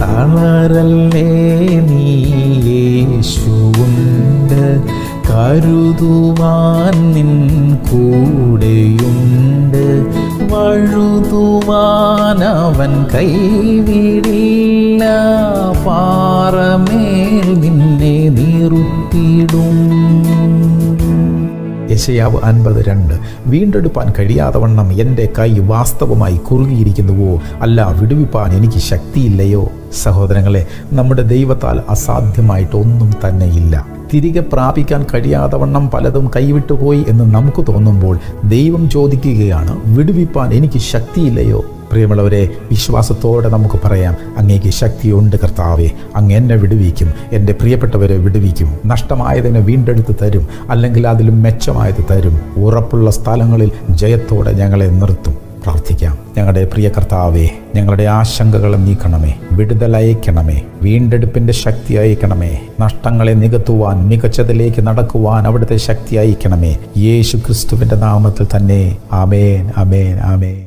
തളരല്ലേ നീ യേശുവുണ്ട് കരുതുവാൻ നിൻ കൂടെയുണ്ട് വഴുതുവാൻ അവൻ കൈവിടില്ല പാറമേൽ നിന്നെ നിർത്തിയിടും യശയാവ് അൻപത് രണ്ട് വീണ്ടെടുപ്പാൻ കഴിയാതവണ്ണം എൻ്റെ കൈ വാസ്തവമായി കുറുകിയിരിക്കുന്നുവോ അല്ല വിടുവിപ്പാൻ എനിക്ക് ശക്തിയില്ലയോ സഹോദരങ്ങളെ നമ്മുടെ ദൈവത്താൽ അസാധ്യമായിട്ടൊന്നും തന്നെയില്ല തിരികെ പ്രാപിക്കാൻ കഴിയാതവണ്ണം പലതും കൈവിട്ടുപോയി എന്ന് നമുക്ക് തോന്നുമ്പോൾ ദൈവം ചോദിക്കുകയാണ് വിടുവിപ്പാൻ എനിക്ക് ശക്തിയില്ലയോ പ്രിയമുള്ളവരെ വിശ്വാസത്തോടെ നമുക്ക് പറയാം അങ്ങേക്ക് ശക്തിയുണ്ട് കർത്താവെ അങ്ങ് എന്നെ വിടുവിക്കും എൻ്റെ പ്രിയപ്പെട്ടവരെ വിടുവിക്കും നഷ്ടമായതിനെ വീണ്ടെടുത്ത് തരും അല്ലെങ്കിൽ അതിലും മെച്ചമായത് തരും ഉറപ്പുള്ള സ്ഥലങ്ങളിൽ ജയത്തോടെ ഞങ്ങളെ നിർത്തും പ്രാർത്ഥിക്കാം ഞങ്ങളുടെ പ്രിയ കർത്താവെ ഞങ്ങളുടെ ആശങ്കകളെ നീക്കണമേ വിടുതലയക്കണമേ വീണ്ടെടുപ്പിൻ്റെ ശക്തി അയക്കണമേ നഷ്ടങ്ങളെ നികത്തുവാൻ മികച്ചതിലേക്ക് നടക്കുവാൻ അവിടുത്തെ ശക്തി അയക്കണമേ യേശു ക്രിസ്തുവിൻ്റെ നാമത്തിൽ തന്നെ ആമേൻ ആമേൻ ആമേൻ